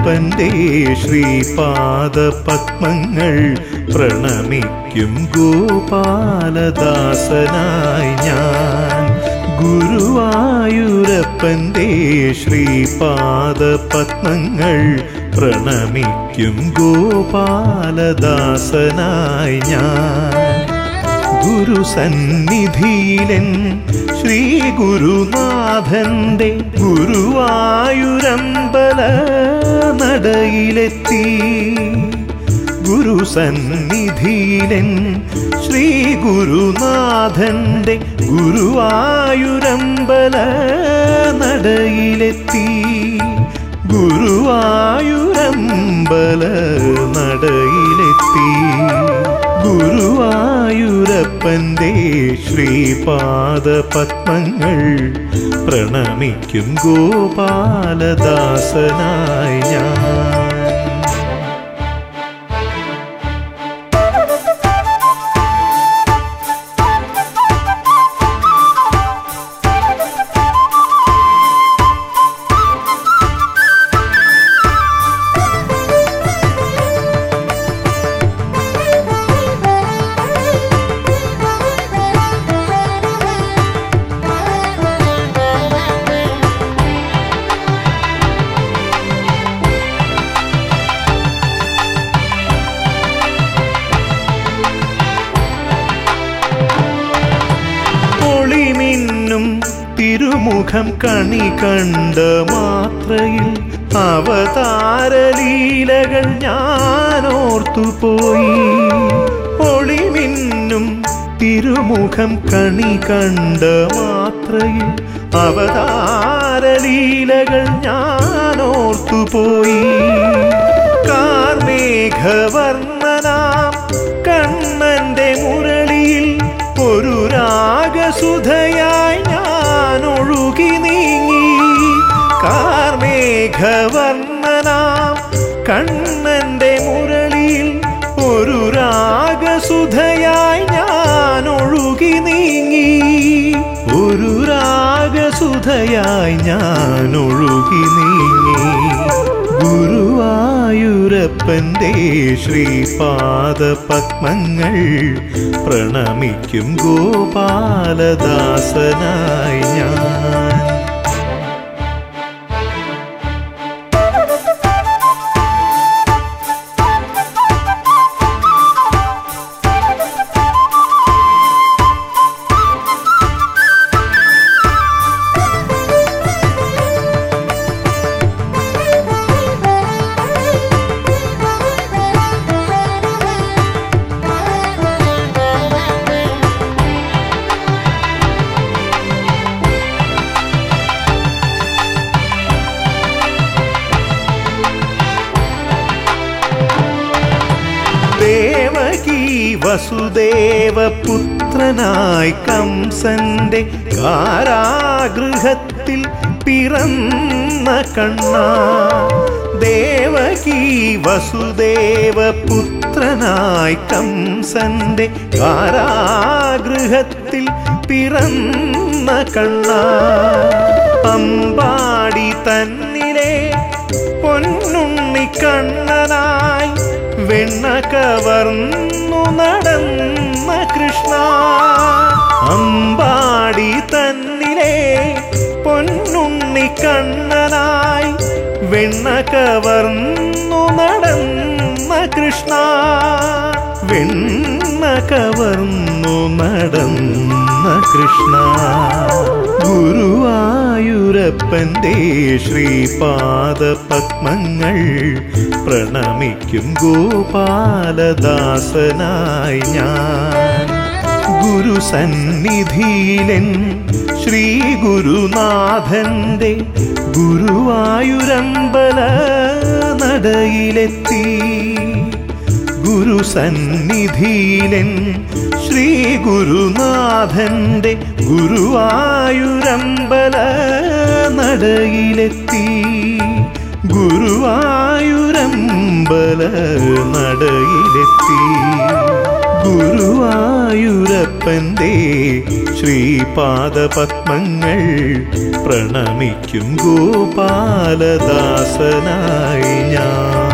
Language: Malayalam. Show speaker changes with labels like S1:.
S1: ഗുരുവായൂരപ്പൻ്റെ ശ്രീപാദ പത്മങ്ങൾ പ്രണമിക്കും ഗോപാലദാസനായി ഞാൻ ഗുരുവായൂരപ്പൻ്റെ ശ്രീപാദ പത്മങ്ങൾ പ്രണമിക്കും ഗോപാലദാസനായി ഞാൻ ഗുരുസന്നിധിയിലൻ ശ്രീ ഗുരുനാഥന്റെ ഗുരുവായൂരമ്പല നടയിലെത്തി ഗുരുസന്നിധിയിലൻ ശ്രീ ഗുരുനാഥന്റെ ഗുരുവായൂരമ്പല നടയിലെത്തി ഗുരുവായൂരമ്പല നടയിലെത്തി ഗുരുവായൂരപ്പൻ്റെ ശ്രീപാദ പത്മങ്ങൾ പ്രണമിക്കും ഗോപാലദാസനായി ഞാൻ ഒളിമിന്നും തിരുമുഖം കണി കണ്ട മാത്രയിൽ അവതാരലീലകൾ ഞാനോർത്തുപോയി ഒളിമിന്നും തിരുമുഖം കണി കണ്ട മാത്രയിൽ അവതാരലീലകൾ ഞാനോർത്തുപോയി കാർമേഘവർണ്ണനാം കണ്ണന്റെ മുരളിയിൽ ഒരു രാഗസുധയായി ഞാൻ ഒഴുകി നീങ്ങി കാർമേഘവർണ്ണനാം കണ്ണന്റെ മുരളിയിൽ ഒരു രാഗസുധയായി ഞാൻ ഒഴുകി നീങ്ങി ഒരു രാഗസുധയായി ഞാൻ ഒഴുകി നീങ്ങി ഗുരുവായൂരപ്പൻ്റെ ശ്രീപാദ പത്മങ്ങൾ പ്രണമിക്കും ഗോപാലദാസനായി ഞാൻ ദേവകി വസുദേവ പുത്രനായി കംസന്റെ കാരാഗൃഹത്തിൽ പിറന്ന കണ്ണ ദേവകി വസുദേവ പുത്രനായി കംസന്റെ കാരാഗൃഹത്തിൽ പിറന്ന കണ്ണ അമ്പാടി തന്നിലെ പൊന്നുണ്ണി കണ്ണനായി വെണ്ണ കവർന്നു നടന്ന കൃഷ്ണ അമ്പാടി തന്നിലെ പൊന്നുണ്ണി കണ്ണനായി വെണ്ണ കവർന്നു നടന്ന കൃഷ്ണ വെണ്ണ കവർന്നു നടന്ന കൃഷ്ണ ഗുരുവായൂരപ്പൻ്റെ ശ്രീപാദ പത്മങ്ങൾ പ്രണമിക്കും ഗോപാലദാസനായി ഞാൻ ഗുരുസന്നിധിയിലൻ ശ്രീ ഗുരുനാഥന്റെ ഗുരുവായൂരമ്പല നടയിലെത്തി ഗുരുസന്നിധിയിലൻ ശ്രീ ഗുരുനാഥന്റെ ഗുരുവായൂരമ്പല നടയിലെത്തി ഗുരുവായൂരമ്പല നടയിലെത്തി ഗുരുവായൂരപ്പൻ്റെ ശ്രീപാദപത്മങ്ങൾ പ്രണമിക്കും ഗോപാലദാസനായി ഞാൻ